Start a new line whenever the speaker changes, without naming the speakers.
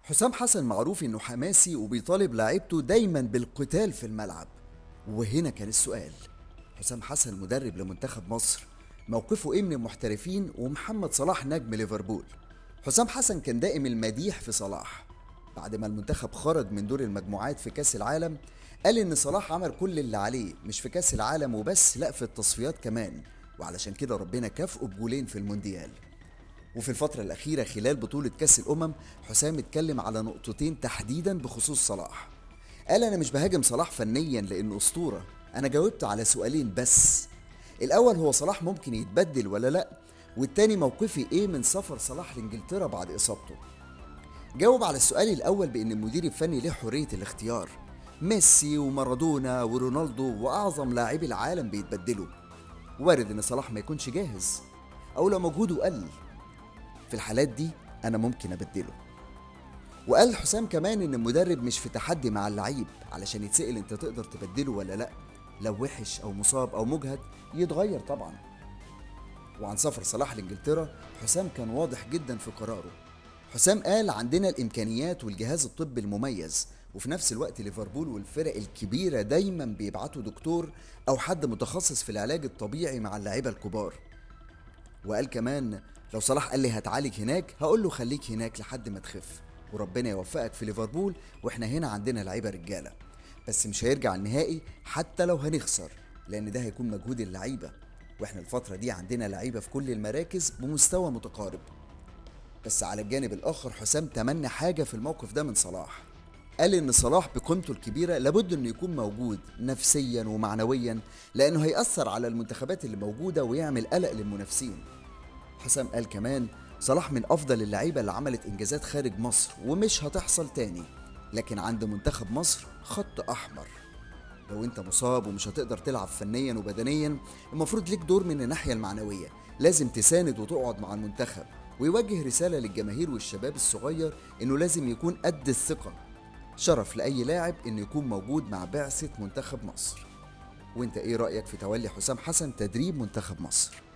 حسام حسن معروف انه حماسي وبيطالب لاعيبته دايما بالقتال في الملعب وهنا كان السؤال حسام حسن مدرب لمنتخب مصر موقفه ايه من المحترفين ومحمد صلاح نجم ليفربول حسام حسن كان دائم المديح في صلاح بعد ما المنتخب خرج من دور المجموعات في كاس العالم قال ان صلاح عمل كل اللي عليه مش في كاس العالم وبس لا في التصفيات كمان وعلشان كده ربنا كافئه بجولين في المونديال وفي الفترة الأخيرة خلال بطولة كأس الأمم حسام اتكلم على نقطتين تحديدا بخصوص صلاح قال أنا مش بهاجم صلاح فنيا لأنه أسطورة أنا جاوبت على سؤالين بس الأول هو صلاح ممكن يتبدل ولا لأ والتاني موقفي إيه من سفر صلاح لإنجلترا بعد إصابته جاوب على السؤال الأول بأن المدير الفني له حرية الاختيار ميسي ومارادونا ورونالدو وأعظم لاعبي العالم بيتبدلوا وارد إن صلاح ما يكونش جاهز أو لو مجهوده قل في الحالات دي انا ممكن ابدله وقال حسام كمان ان المدرب مش في تحدي مع اللعيب علشان يتسأل انت تقدر تبدله ولا لا لو وحش او مصاب او مجهد يتغير طبعا وعن سفر صلاح لانجلترا حسام كان واضح جدا في قراره حسام قال عندنا الامكانيات والجهاز الطبي المميز وفي نفس الوقت ليفربول والفرق الكبيرة دايما بيبعتوا دكتور أو حد متخصص في العلاج الطبيعي مع اللاعيبة الكبار وقال كمان لو صلاح قال لي هتعالج هناك هقول له خليك هناك لحد ما تخف وربنا يوفقك في ليفربول واحنا هنا عندنا لعيبه رجاله بس مش هيرجع النهائي حتى لو هنخسر لان ده هيكون مجهود اللعيبه واحنا الفتره دي عندنا لعيبه في كل المراكز بمستوى متقارب بس على الجانب الاخر حسام تمنى حاجه في الموقف ده من صلاح قال ان صلاح بقيمته الكبيره لابد انه يكون موجود نفسيا ومعنويا لانه هيأثر على المنتخبات اللي موجوده ويعمل قلق للمنافسين حسام قال كمان صلاح من افضل اللعيبه اللي عملت انجازات خارج مصر ومش هتحصل تاني لكن عند منتخب مصر خط احمر لو انت مصاب ومش هتقدر تلعب فنيا وبدنيا المفروض ليك دور من الناحيه المعنويه لازم تساند وتقعد مع المنتخب ويوجه رساله للجماهير والشباب الصغير انه لازم يكون قد الثقه شرف لاي لاعب انه يكون موجود مع بعثه منتخب مصر وانت ايه رايك في تولي حسام حسن تدريب منتخب مصر